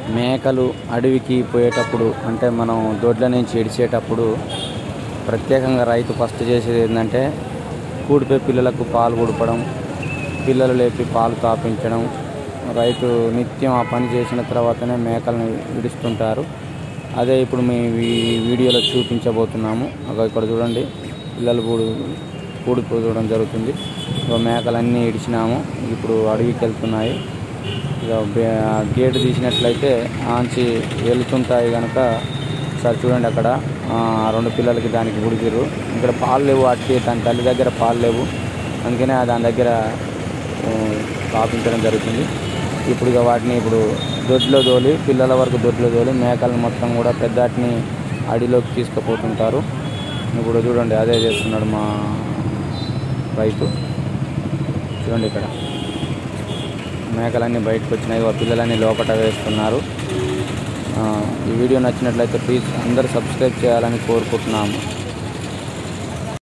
మేకలు అడవికి పోయేటప్పుడు అంటే మనం దొడ్ల నుంచి ఇడిచేటప్పుడు ప్రత్యేకంగా రైతు ఫస్ట్ చేసేది ఏంటంటే కూడిపోయి పిల్లలకు పాలు కుడపడం పిల్లలు లేపి పాలు తాపించడం రైతు నిత్యం ఆ పని చేసిన తర్వాతనే మేకలను విడుస్తుంటారు అదే ఇప్పుడు మీ ఈ వీడియోలో చూపించబోతున్నాము అగో ఇక్కడ చూడండి పిల్లలు కూడు కూడిపోవడం జరుగుతుంది ఇక మేకలన్నీ ఇడిచినాము ఇప్పుడు అడవికి వెళ్తున్నాయి ఇక బే- ఆ గేటు తీసినట్లయితే ఆంచి వెళ్తుంటాయి కనుక ఒకసారి చూడండి అక్కడ ఆ, రెండు పిల్లలకి దానికి గుడికిర్రు ఇక్కడ పాలు లేవు వాటికి దాని తల్లి దగ్గర పాలు లేవు అందుకనే ఆ దాని దగ్గర ఆ, తాపించడం జరుగుతుంది ఇప్పుడు ఇక వాటిని ఇప్పుడు దొడ్లో తోలి పిల్లల వరకు దొడ్లో తోలి మేకలను మొత్తం కూడా పెద్దాటిని అడిలోకి తీసుకుపోతుంటారు ఇప్పుడు చూడండి అదే చేస్తున్నాడు మా రైతు చూడండి ఇక్కడ మేకలన్నీ బయటకు వచ్చినాయి ఆ పిల్లలన్నీ లోపట వేస్తున్నారు ఆ, ఈ వీడియో నచ్చినట్లయితే ప్లీజ్ అందరూ సబ్స్క్రైబ్ చేయాలని కోరుకుంటున్నాము